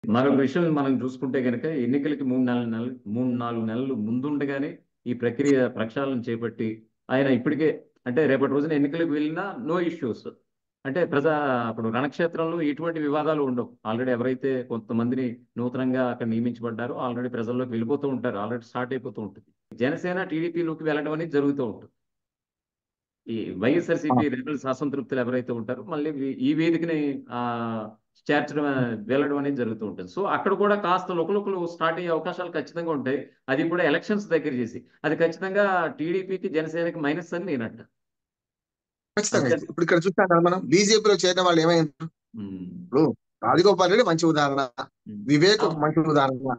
మరొక విషయం మనం చూసుకుంటే కనుక ఎన్నికలకి మూడు నాలుగు నెలలు మూడు నాలుగు నెలలు ముందుండగానే ఈ ప్రక్రియ ప్రక్షాళన చేపట్టి ఆయన ఇప్పటికే అంటే రేపటి రోజున ఎన్నికలకు వెళ్ళినా నో ఇష్యూస్ అంటే ప్రజా అప్పుడు రణక్షేత్రంలో ఎటువంటి వివాదాలు ఉండవు ఆల్రెడీ ఎవరైతే కొంతమందిని నూతనంగా అక్కడ నియమించబడ్డారో ఆల్రెడీ ప్రజల్లోకి వెళ్ళిపోతూ ఉంటారు ఆల్రెడీ స్టార్ట్ అయిపోతూ ఉంటుంది జనసేన టీడీపీలోకి వెళ్ళడం అనేది జరుగుతూ ఉంటుంది ఈ వైఎస్ఆర్సీపీ రెబల్స్ అసంతృప్తులు ఎవరైతే ఉంటారో మళ్ళీ ఈ- ఈ వేదికని ఆ చేర్చడం ఆ, వెళ్ళడం అనేది జరుగుతూ ఉంటుంది సో అక్కడ కూడా కాస్త లుకలుకలు స్టార్ట్ అయ్యే అవకాశాలు ఖచ్చితంగా ఉంటాయి అది కూడా ఎలక్షన్స్ దగ్గర చేసి అది ఖచ్చితంగా టీడీపీకి జనసేనకి మైనస్ అని నేను అంట ఖచ్చితంగా ఇప్పుడు ఇక్కడ చూసాం కదా మనం బీజేపీలో చేరిన వాళ్ళు ఏమైంది రాజగోపాల్ రెడ్డి మంచి ఉదాహరణ వివేక్ ఒక మంచి ఉదాహరణ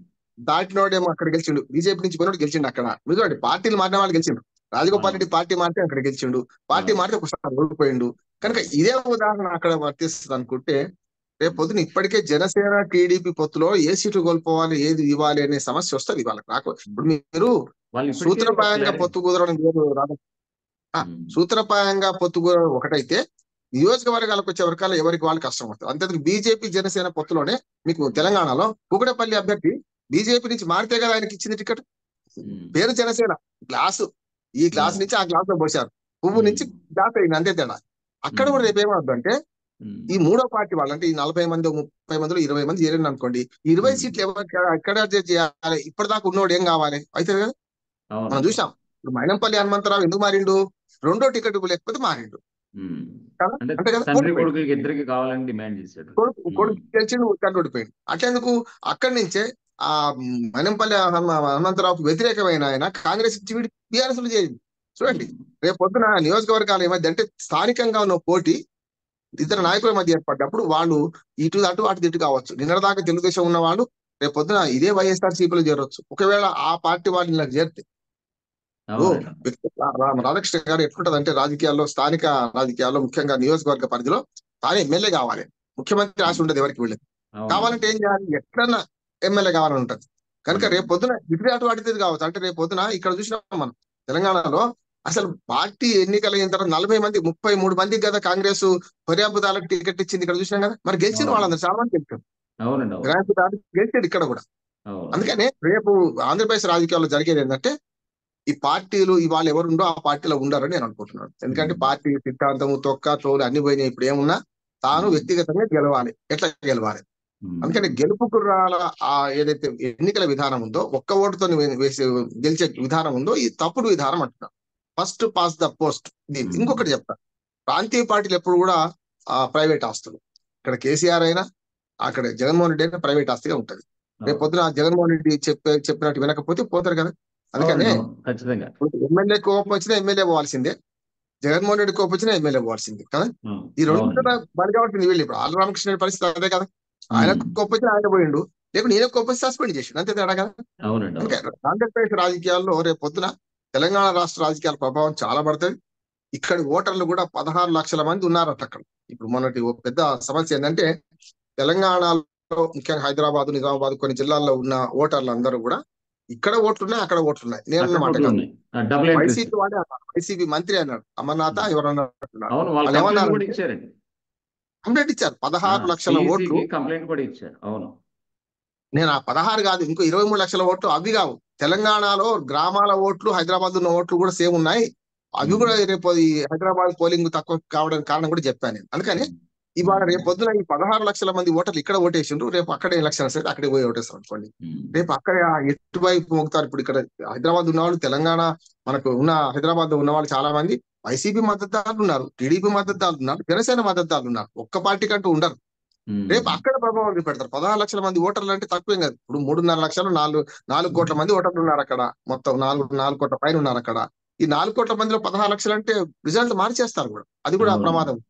దాటినోడేమో అక్కడ గెలిచిండు బీజేపీ నుంచి పోయినోడు గెలిచిండు అక్కడ మీరు చూడండి పార్టీలు మారిన వాళ్ళు గెలిచిండు రాజగోపాల్ రెడ్డి పార్టీ మారితే అక్కడ గెలిచిండు పార్టీ మారితే ఒకసారి ఓడిపోయిండు కనుక ఇదే ఉదాహరణ అక్కడ వర్తిస్తుంది అనుకుంటే రేపు పొద్దున ఇప్పటికే జనసేన టీడీపీ పొత్తులో ఏ సీటు కోల్పోవాలి ఏది ఇవ్వాలి అనే సమస్య వస్తుంది వాళ్ళకి నాకు ఇప్పుడు మీరు వాళ్ళు ఇప్పటికే సూత్రప్రాయంగా clarity- పొత్తు కుదరడం వేరు రాదు ఆ, ఉమ్. సూత్రప్రాయంగా పొత్తు కుదరడం ఒకటైతే నియోజకవర్గాలకు వచ్చే వర్గాలు ఎవరికి వాళ్ళు కష్టం అవుతుంది అంతే బీజేపీ జనసేన పొత్తులోనే మీకు తెలంగాణలో కుకటపల్లి అభ్యర్థి బీజేపీ నుంచి మారితే కదా ఆయనకి ఇచ్చింది టికెట్ ఉమ్. పేరు జనసేన గ్లాసు ఈ గ్లాస్ నుంచి ఆ గ్లాస్ లో పోశారు పువ్వు నుంచి గ్లాస్ అయింది అంతే తేడా అక్కడ కూడా రేపు ఏమవుతుంది అంటే ఉమ్. ఈ మూడో పార్టీ వాళ్ళు అంటే ఈ నలభై మంది ముప్పై మందిలో ఇరవై మంది చేరండి అనుకోండి ఈ ఇరవై Hmm. సీట్లు ఎవరికి ఎక్కడ చేయాలి ఇప్పటిదాకా ఉన్నోడు ఏం కావాలి అయితే కదా అవును. మనం చూసాం ఇప్పుడు మైనంపల్లి హనుమంతరావు ఎందుకు మారిండు రెండో టికెట్ లేకపోతే మారిండు ఉమ్. కదా? అంటే అంతే కదా? తండ్రి ఓడిపోయాడు. కొడుకులకి ఇద్దరికి కావాలని డిమాండ్ చేశాడు కొడుకు కొడుకు గెలిచిండు ఉత్తరాలు ఓడిపోయింది అట్లెందుకు అక్కడి నుంచే ఆ మనంపల్లి హనుమంతరావుకు వ్యతిరేకమైన ఆయన కాంగ్రెస్ నుంచి వీడి బీఆర్ఎస్ లో చేరింది చూడండి రేపు పొద్దున నియోజకవర్గాల ఈ మధ్య అంటే స్థానికంగా ఉన్న పోటీ ఇద్దరు నాయకుల మధ్య ఏర్పడ్డప్పుడు వాళ్ళు ఇటు అటు అటు ఇటు కావచ్చు నిన్నటిదాకా తెలుగుదేశం ఉన్న వాళ్ళు రేపు పొద్దున ఇదే వైఎస్ఆర్ సిపిలో చేరొచ్చు ఒకవేళ ఆ పార్టీ వాళ్ళు ఇలా చేరితే అవునండి. వ్యక్తి- రా- రాధాకృష్ణ గారు ఎట్లుంటది అంటే రాజకీయాల్లో స్థానిక రాజకీయాల్లో ముఖ్యంగా నియోజకవర్గ పరిధిలో తానే ఎమ్మెల్యే కావాలి ముఖ్యమంత్రి ఆశ ఉండదు ఎవరికి వెళ్ళదు అవును. కావాలంటే ఏం చేయాలి ఎట్లన్నా ఎమ్మెల్యే కావాలని ఉంటది కనుక రేపు పొద్దున ఇటు అటు అడితేది కావచ్చు అంటే రేపు పొద్దున ఇక్కడ చూసినాం మనం తెలంగాణలో అసలు పార్టీ ఎన్నికలు అయిన తర్వాత నలభై మంది ముప్పై మూడు మందికి కదా కాంగ్రెస్ పర్యాపుదాలకు టికెట్ ఇచ్చింది ఇక్కడ చూసినాం కదా మరి గెలిచిన అవును. వాళ్ళందరూ చాలా మంది గెలిచారు అవునండి అవును గ్రాంపుదాలు గెలిచాడు ఇక్కడ కూడా అవును అందుకనే రేపు ఆంధ్రప్రదేశ్ రాజకీయాల్లో జరిగేది ఏంటంటే ఈ పార్టీలు ఇవాళ ఎవరుండో ఆ పార్టీలో ఉండారని నేను అనుకుంటున్నాను ఎందుకంటే Hmm. పార్టీ సిద్ధాంతము తొక్క తోలు అన్ని పోయినాయి ఇప్పుడు ఏమున్నా తాను Hmm. వ్యక్తిగతంగా గెలవాలి ఎట్లా గెలవాలి ఉమ్. అందుకని గెలుపు కుర్రాల ఆ ఏదైతే ఎన్నికల విధానం ఉందో ఒక్క ఓటుతో వేసే గెలిచే విధానం ఉందో ఈ తప్పుడు విధానం అంటున్నా ఫస్ట్ పాస్ ద పోస్ట్ దీన్ని Hmm. ఇంకొకటి చెప్తా ప్రాంతీయ పార్టీలు ఎప్పుడు కూడా ఆ ప్రైవేట్ ఆస్తులు ఇక్కడ కేసీఆర్ అయినా అక్కడ జగన్మోహన్ రెడ్డి అయినా ప్రైవేట్ ఆస్తిగా ఉంటది రేపు పొద్దున జగన్మోహన్ రెడ్డి చెప్పే చెప్పినట్టు వినకపోతే పోతారు కదా అందుకనే అవును, అవును. ఖచ్చితంగా ఎమ్మెల్యే కోపం వచ్చినా ఎమ్మెల్యే పోవాల్సిందే జగన్మోహన్ రెడ్డి కోపం వచ్చినా ఎమ్మెల్యే పోవాల్సిందే కదా అవును. ఈ రెండు అవునండి. బలి కాబట్టి వీళ్ళు ఇప్పుడు ఆళ్ళ రామకృష్ణ రెడ్డి పరిస్థితి అదే కదా ఆయన ఉమ్. కోపం వచ్చినా ఆయన పోయిండు లేకపోతే నేనే కోపం వచ్చి సస్పెండ్ చేసిండు అంతే తేడా కదా అవునండి అందుకే అవును. ఆంధ్రప్రదేశ్ రాజకీయాల్లో రేపు పొద్దున తెలంగాణ రాష్ట్ర రాజకీయాల ప్రభావం చాలా పడుతుంది ఇక్కడ ఓటర్లు కూడా పదహారు లక్షల మంది ఉన్నారట అక్కడ ఇప్పుడు మొన్నటి ఒక పెద్ద సమస్య ఏంటంటే తెలంగాణలో ముఖ్యంగా హైదరాబాద్ నిజామాబాద్ కొన్ని జిల్లాల్లో ఉన్న ఓటర్లు అందరూ కూడా ఇక్కడ ఓట్లున్నాయి అక్కడ ఓట్లున్నాయి నేను అక్కడ అన్నమాట కూడా కాదు ఉన్నాయి. ఆ, డబుల్ ఎంట్రీస్. వైసీపీ వాడే అన్నారు వైసీపీ మంత్రి అన్నాడు అమర్నాథ్ ఎవరన్నా అంటున్నారు. అవును వాళ్ళు వాళ్ళు కంప్లైంట్ ఏమన్నారు కూడా ఇచ్చారండి కంప్లైంట్ ఇచ్చారు పదహారు లక్షల ఓట్లు కంప్లైంట్ కూడా ఇచ్చారు అవును నేను ఆ పదహారు కాదు ఇంకో ఇరవై మూడు లక్షల ఓట్లు అవి కావు తెలంగాణలో గ్రామాల ఓట్లు హైదరాబాద్ ఉన్న ఓట్లు కూడా సేమ్ ఉన్నాయి అవి కూడా రేపు ఈ హైదరాబాద్ పోలింగ్ తక్కువ కావడానికి కారణం కూడా చెప్పాను నేను అందుకని ఇవాళ రేపు పొద్దున ఈ పదహారు లక్షల మంది ఓటర్లు ఇక్కడ ఓటేసిండ్రు రేపు అక్కడ ఎలక్షన్స్ అయితే అక్కడికి పోయి ఓటేస్తారు అనుకోండి ఉమ్. రేపు అక్కడ ఎటువైపు మోగుతారు ఇప్పుడు ఇక్కడ హైదరాబాద్ ఉన్న వాళ్ళు తెలంగాణ మనకు ఉన్న హైదరాబాద్ లో ఉన్న వాళ్ళు చాలా మంది వైసీపీ మద్దతుదారులు ఉన్నారు టీడీపీ మద్దతుదారులు ఉన్నారు జనసేన మద్దతుదారులు ఉన్నారు ఒక్క పార్టీ కంటూ ఉండరు ఉమ్. రేపు అక్కడ ప్రభావం చూపెడతారు పదహారు లక్షల మంది ఓటర్లు అంటే తక్కువేం కాదు ఇప్పుడు మూడున్నర లక్షలు నాలుగు నాలుగు కోట్ల మంది ఓటర్లు ఉన్నారు అక్కడ మొత్తం నాలుగు నాలుగు కోట్ల పైన ఉన్నారు అక్కడ ఈ నాలుగు కోట్ల మందిలో పదహారు లక్షలు అంటే రిజల్ట్ మార్చేస్తారు కూడా అది కూడా అవును. ప్రమాదం